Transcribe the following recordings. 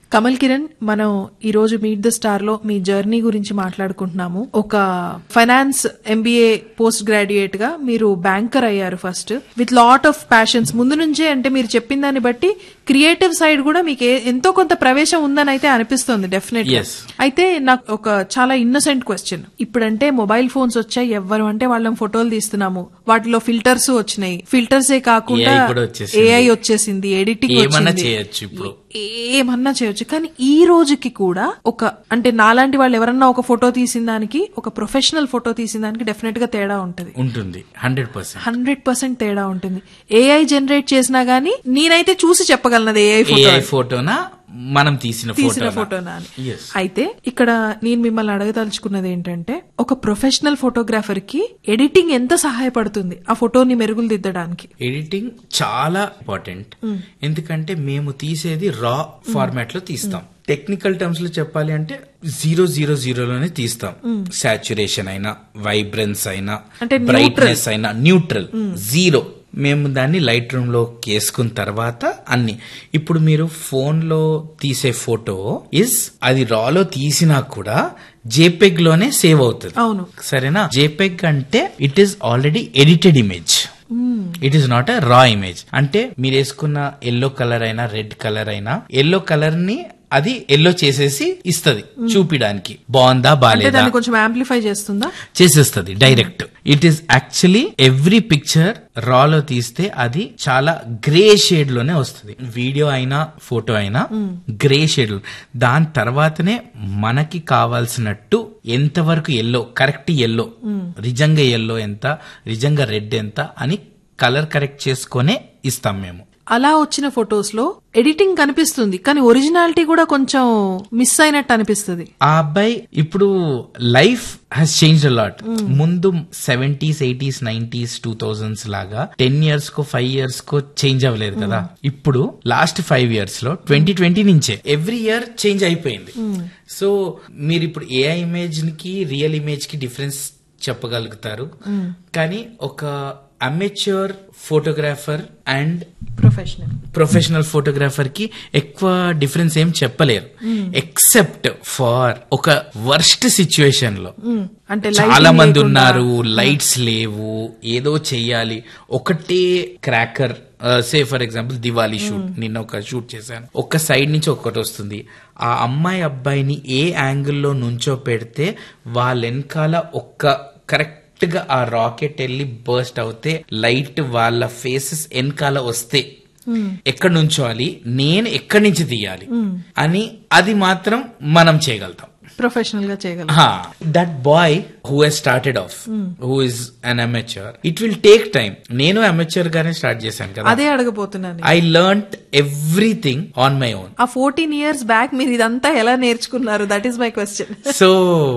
కమల్ కిరణ్ మనం ఈ రోజు మీట్ ద స్టార్ లో మీ జర్నీ గురించి మాట్లాడుకుంటున్నాము ఒక ఫైనాన్స్ ఎంబీఏ పోస్ట్ గ్రాడ్యుయేట్ గా మీరు బ్యాంకర్ అయ్యారు first with lot of passions ముందు నుంచే అంటే మీరు చెప్పిన దాన్ని బట్టి క్రియేటివ్ సైడ్ కూడా మీకు ఏ- ఎంతో కొంత ప్రవేశం ఉందని అయితే అనిపిస్తుంది డెఫినెట్ Yes. అయితే నాకు ఒక చాలా ఇన్నసెంట్ క్వశ్చన్ ఇప్పుడంటే మొబైల్ ఫోన్స్ వచ్చాయి ఎవరు అంటే వాళ్ళం ఫోటోలు తీస్తున్నాము వాటిలో ఫిల్టర్స్ వచ్చినాయి ఫిల్టర్స్ ఏ కాకుండా AI కూడా వచ్చేసింది. ఏఐ వచ్చేసింది ఎడిటింగ్ ఏమన్నా వచ్చింది. చేయొచ్చు ఇప్పుడు. ఏమన్నా చేయొచ్చు కానీ ఈ రోజుకి కూడా ఒక అంటే నాలాంటి వాళ్ళు ఎవరన్నా ఒక ఫోటో తీసిన దానికి ఒక ప్రొఫెషనల్ ఫోటో తీసిన దానికి డెఫినెట్ గా తేడా ఉంటది ఉంటుంది హండ్రెడ్ పర్సెంట్ హండ్రెడ్ పర్సెంట్ తేడా ఉంటుంది ఏఐ జనరేట్ చేసినా గానీ నేనైతే చూసి చెప్పగలను ఏఐ ఫోటో ఏఐ ఫోటోనా మనం తీసిన తీసిన ఫోటో ఫోటోనా అని Yes. అయితే ఇక్కడ నేను మిమ్మల్ని అడగదలుచుకున్నది ఏంటంటే ఒక ప్రొఫెషనల్ ఫోటోగ్రాఫర్ కి ఎడిటింగ్ ఎంత సహాయపడుతుంది ఆ ఫోటోని మెరుగులు దిద్దడానికి ఎడిటింగ్ చాలా ఇంపార్టెంట్ ఎందుకంటే మేము తీసేది రా ఫార్మాట్ లో తీస్తాం టెక్నికల్ టర్మ్స్ లో చెప్పాలి అంటే జీరో జీరో జీరోలోనే తీస్తాం సాచురేషన్ అయినా వైబ్రెన్స్ అయినా అంటే బ్రైట్నెస్ అయినా న్యూట్రల్ జీరో మేము దాన్ని లైట్ రూమ్ లో వేసుకున్న తర్వాత అన్ని ఇప్పుడు మీరు ఫోన్ లో తీసే ఫోటో ఇస్ అది రాలో తీసినా కూడా జేపెగ్ లోనే సేవ్ అవుతుంది అవును సరేనా జేపెగ్ అంటే it is already edited image it is not a raw image అంటే మీరు వేసుకున్న ఎల్లో కలర్ అయినా రెడ్ కలర్ అయినా ఎల్లో కలర్ ని అది ఎల్లో చేసేసి ఇస్తది చూపించడానికి బాగుందా అంటే బాలేదా దాన్ని కొంచెం యాంప్లిఫై చేస్తుందా చేసేస్తుంది direct it is actually every picture రాలో తీస్తే అది చాలా గ్రే షేడ్ లోనే వస్తుంది వీడియో అయినా ఫోటో అయినా గ్రే షేడ్ దాని తర్వాతనే మనకి కావాల్సినట్టు ఎంతవరకు ఎల్లో కరెక్ట్ ఎల్లో నిజంగా ఎల్లో ఎంత నిజంగా రెడ్ ఎంత అని కలర్ కరెక్ట్ చేసుకొనే ఇస్తాం మేము అలా వచ్చిన ఫొటోస్ లో ఎడిటింగ్ కనిపిస్తుంది కానీ ఒరిజినాలిటీ కూడా కొంచెం మిస్ అయినట్టు అనిపిస్తుంది ఆ అబ్బాయి ఇప్పుడు లైఫ్ హ్యాస్ చేంజ్ అలాట్ ముందు seventies eighties nineties two thousands లాగా టెన్ ఇయర్స్ కో ఫైవ్ ఇయర్స్ కో చేంజ్ అవ్వలేదు కదా ఇప్పుడు లాస్ట్ ఫైవ్ ఇయర్స్ లో ట్వంటీ ట్వంటీ నుంచే ఎవ్రీ ఇయర్ చేంజ్ అయిపోయింది సో మీరు ఇప్పుడు ఏ ఇమేజ్ కి రియల్ ఇమేజ్ కి డిఫరెన్స్ చెప్పగలుగుతారు కానీ ఒక amateur photographer and professional professional photographer కి ఎక్కువ డిఫరెన్స్ ఏం చెప్పలేరు ఎక్సెప్ట్ ఫార్ ఒక వర్స్ట్ సిచ్యువేషన్ లో అంటే చాలా lighting మంది లేకుండా- ఉన్నారు లైట్స్ లేవు ఏదో చెయ్యాలి ఒకటే cracker say for example Diwali shoot నిన్న ఒక షూట్ చేశాను ఒక సైడ్ నుంచి ఒకటి వస్తుంది ఆ అమ్మాయి అబ్బాయిని ఏ యాంగిల్లో నుంచో పెడితే వాళ్ళ వెనకాల ఒక్క కరెక్ట్ గా ఆ రాకెట్ వెళ్ళి బర్స్ట్ అవుతే లైట్ వాళ్ళ ఫేసెస్ వెనకాల వస్తే ఎక్కడి నుంచోవాలి నేను ఎక్కడి నుంచి తీయాలి అని అది మాత్రం మనం చేయగలుగుతాం ప్రొఫెషనల్ గా చేయగలం that boy who he's started off who is an amateur it will take time నేను అమెచర్ గానే స్టార్ట్ చేశాను కదా అదే అడగబోతున్నాను I learnt everything on my own uh fourteen years back మీరు ఇదంతా ఎలా నేర్చుకున్నారు that is my question so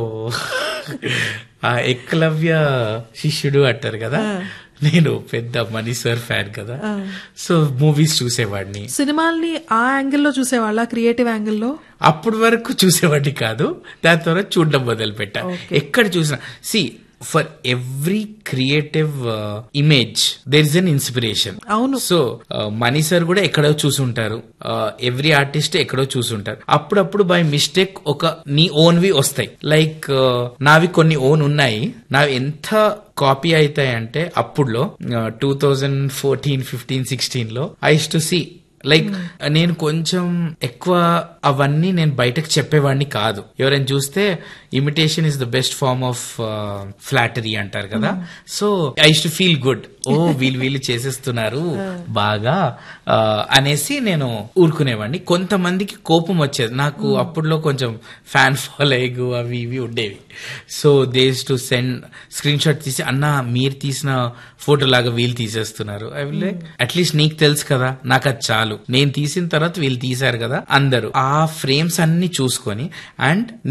ఆ ఎక్కలవ్య శిష్యుడు అంటారు కదా నేను పెద్ద మనీ సార్ ఫ్యాన్ కదా సో మూవీస్ చూసేవాడిని సినిమాల్ని ఆ యాంగిల్లో చూసేవాళ్ళ క్రియేటివ్ యాంగిల్లో అప్పటి వరకు చూసేవాడిని కాదు దాని తర్వాత చూడడం మొదలు పెట్టా ఎక్కడ చూసినా see for every creative image there is an inspiration అవును. సో మనీ సార్ కూడా ఎక్కడో చూసుంటారు ఎవ్రీ ఆర్టిస్ట్ ఎక్కడో చూసుంటారు అప్పుడప్పుడు బై మిస్టేక్ ఒక నీ ఓన్ వి వస్తాయి లైక్ నావి కొన్ని ఓన్ ఉన్నాయి నావి ఎంత కాపీ అవుతాయంటే అప్పుడులో two thousand fourteen fifteen sixteen లో ఐ టు సి లైక్ నేను కొంచెం ఎక్కువ అవన్నీ నేను బయటకు చెప్పేవాడిని కాదు ఎవరైనా చూస్తే imitation is the best form of flattery అంటారు కదా so I too feel good ఓ వీళ్ళు వీళ్ళు చేసేస్తున్నారు బాగా ఆ, అనేసి నేను ఊరుకునేవాడిని కొంతమందికి కోపం వచ్చేది నాకు అప్పుడులో కొంచెం ఫ్యాన్ ఫాలోయింగ్ అవి ఇవి ఉండేవి so these to send screenshot తీసి అన్న మీరు తీసిన ఫోటో లాగా వీళ్ళు తీసేస్తున్నారు ఐ విల్ అట్లీస్ట్ నీకు తెలుసు కదా నాకు అది చాలు నేను తీసిన తర్వాత వీళ్ళు తీశారు కదా అందరూ ఆ ఫ్రేమ్స్ అన్ని చూసుకొని అండ్